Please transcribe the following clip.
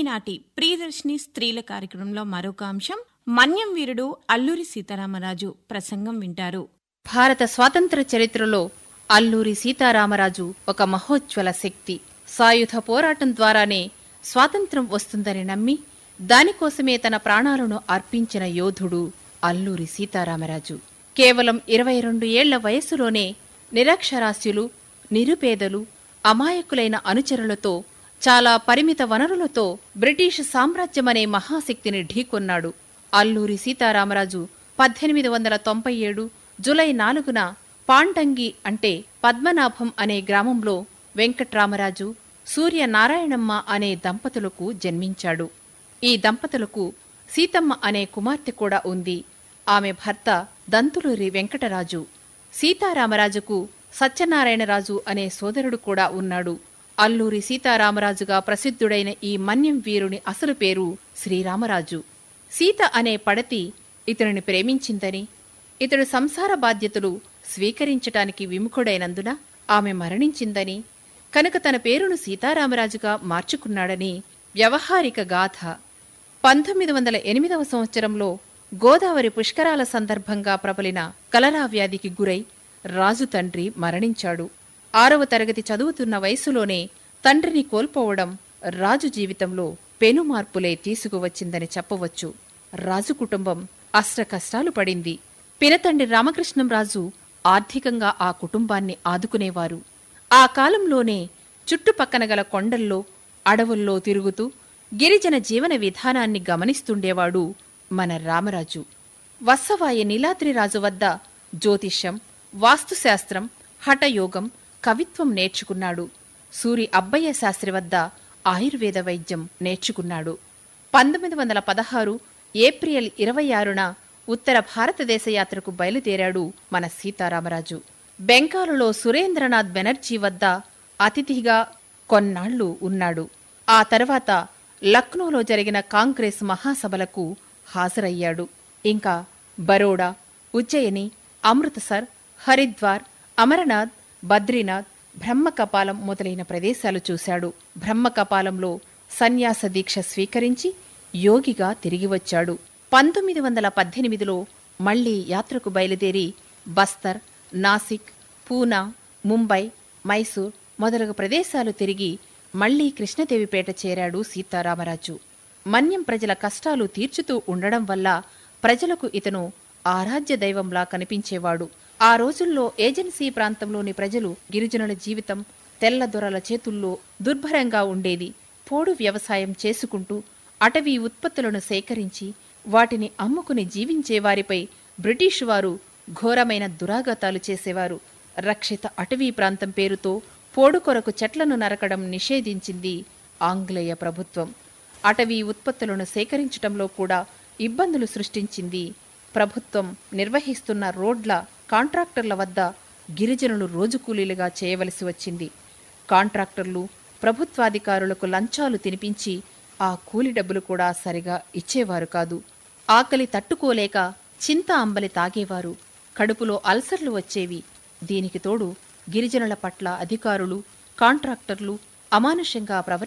ఈనాటి ప్రియదర్శిని స్త్రీల కార్యక్రమంలో మరొక అంశం మన్యం వీరుడు అల్లూరి సీతారామరాజు ప్రసంగం వింటారు భారత స్వాతంత్ర చరిత్రలో అల్లూరి సీతారామరాజు ఒక మహోజ్వల శక్తి సాయుధ పోరాటం ద్వారానే స్వాతంత్రం వస్తుందని నమ్మి దానికోసమే తన ప్రాణాలను అర్పించిన యోధుడు అల్లూరి సీతారామరాజు కేవలం ఇరవై రెండు ఏళ్ల వయస్సులోనే నిరక్షరాస్యులు నిరుపేదలు అమాయకులైన అనుచరులతో చాలా పరిమిత వనరులతో బ్రిటిష్ సామ్రాజ్యమనే మహాశక్తిని ఢీకొన్నాడు అల్లూరి సీతారామరాజు పద్దెనిమిది వందల తొంభై ఏడు జులై నాలుగున పాండంగి అంటే పద్మనాభం అనే గ్రామంలో వెంకట్రామరాజు సూర్యనారాయణమ్మ అనే దంపతులకు జన్మించాడు ఈ దంపతులకు సీతమ్మ అనే కుమార్తె కూడా ఉంది ఆమె భర్త దంతులూరి వెంకటరాజు సీతారామరాజుకు సత్యనారాయణరాజు అనే సోదరుడు కూడా ఉన్నాడు అల్లూరి సీతారామరాజుగా ప్రసిద్ధుడైన ఈ మన్యం వీరుని అసలు పేరు శ్రీరామరాజు సీత అనే పడతి ఇతనిని ప్రేమించిందని ఇతడు సంసార బాధ్యతలు స్వీకరించటానికి విముఖుడైనందున ఆమె మరణించిందని కనుక తన పేరును సీతారామరాజుగా మార్చుకున్నాడని వ్యవహారిక గాథ పంతొమ్మిది వందల ఎనిమిదవ సంవత్సరంలో గోదావరి పుష్కరాల సందర్భంగా ప్రబలిన కలరా వ్యాధికి గురై రాజు తండ్రి మరణించాడు ఆరవ తరగతి చదువుతున్న వయసులోనే తండ్రిని కోల్పోవడం రాజు జీవితంలో పెను మార్పులే తీసుకువచ్చిందని చెప్పవచ్చు రాజు కుటుంబం అష్టకష్టాలు పడింది పినతండ్రి రామకృష్ణంరాజు ఆర్థికంగా ఆ కుటుంబాన్ని ఆదుకునేవారు ఆ కాలంలోనే చుట్టుపక్కన గల కొండల్లో అడవుల్లో తిరుగుతూ గిరిజన జీవన విధానాన్ని గమనిస్తుండేవాడు మన రామరాజు వత్సవాయ నీలాద్రిరాజు వద్ద జ్యోతిష్యం వాస్తుశాస్త్రం హఠయోగం కవిత్వం నేర్చుకున్నాడు సూరి అబ్బయ్య శాస్త్రి వద్ద ఆయుర్వేద వైద్యం నేర్చుకున్నాడు పంతొమ్మిది వందల పదహారు ఏప్రిల్ ఇరవై ఆరున ఉత్తర భారతదేశ యాత్రకు బయలుదేరాడు మన సీతారామరాజు బెంగాలులో సురేంద్రనాథ్ బెనర్జీ వద్ద అతిథిగా కొన్నాళ్లు ఉన్నాడు ఆ తర్వాత లక్నోలో జరిగిన కాంగ్రెస్ మహాసభలకు హాజరయ్యాడు ఇంకా బరోడా ఉజ్జయిని అమృతసర్ హరిద్వార్ అమరనాథ్ బద్రీనాథ్ బ్రహ్మకపాలం మొదలైన ప్రదేశాలు చూశాడు బ్రహ్మకపాలంలో సన్యాస దీక్ష స్వీకరించి యోగిగా తిరిగి వచ్చాడు పంతొమ్మిది వందల పద్దెనిమిదిలో మళ్లీ యాత్రకు బయలుదేరి బస్తర్ నాసిక్ పూనా ముంబై మైసూర్ మొదలగు ప్రదేశాలు తిరిగి మళ్లీ కృష్ణదేవిపేట చేరాడు సీతారామరాజు మన్యం ప్రజల కష్టాలు తీర్చుతూ ఉండడం వల్ల ప్రజలకు ఇతను ఆరాధ్య దైవంలా కనిపించేవాడు ఆ రోజుల్లో ఏజెన్సీ ప్రాంతంలోని ప్రజలు గిరిజనుల జీవితం తెల్లదొరల చేతుల్లో దుర్భరంగా ఉండేది పోడు వ్యవసాయం చేసుకుంటూ అటవీ ఉత్పత్తులను సేకరించి వాటిని అమ్ముకుని జీవించేవారిపై బ్రిటిషు వారు ఘోరమైన దురాఘాతాలు చేసేవారు రక్షిత అటవీ ప్రాంతం పేరుతో పోడు కొరకు చెట్లను నరకడం నిషేధించింది ఆంగ్లేయ ప్రభుత్వం అటవీ ఉత్పత్తులను సేకరించటంలో కూడా ఇబ్బందులు సృష్టించింది ప్రభుత్వం నిర్వహిస్తున్న రోడ్ల కాంట్రాక్టర్ల వద్ద గిరిజనులు రోజు కూలీలుగా చేయవలసి వచ్చింది కాంట్రాక్టర్లు ప్రభుత్వాధికారులకు లంచాలు తినిపించి ఆ కూలి డబ్బులు కూడా సరిగా ఇచ్చేవారు కాదు ఆకలి తట్టుకోలేక చింత అంబలి తాగేవారు కడుపులో అల్సర్లు వచ్చేవి దీనికి తోడు గిరిజనుల పట్ల అధికారులు కాంట్రాక్టర్లు అమానుషంగా ప్రవర్తి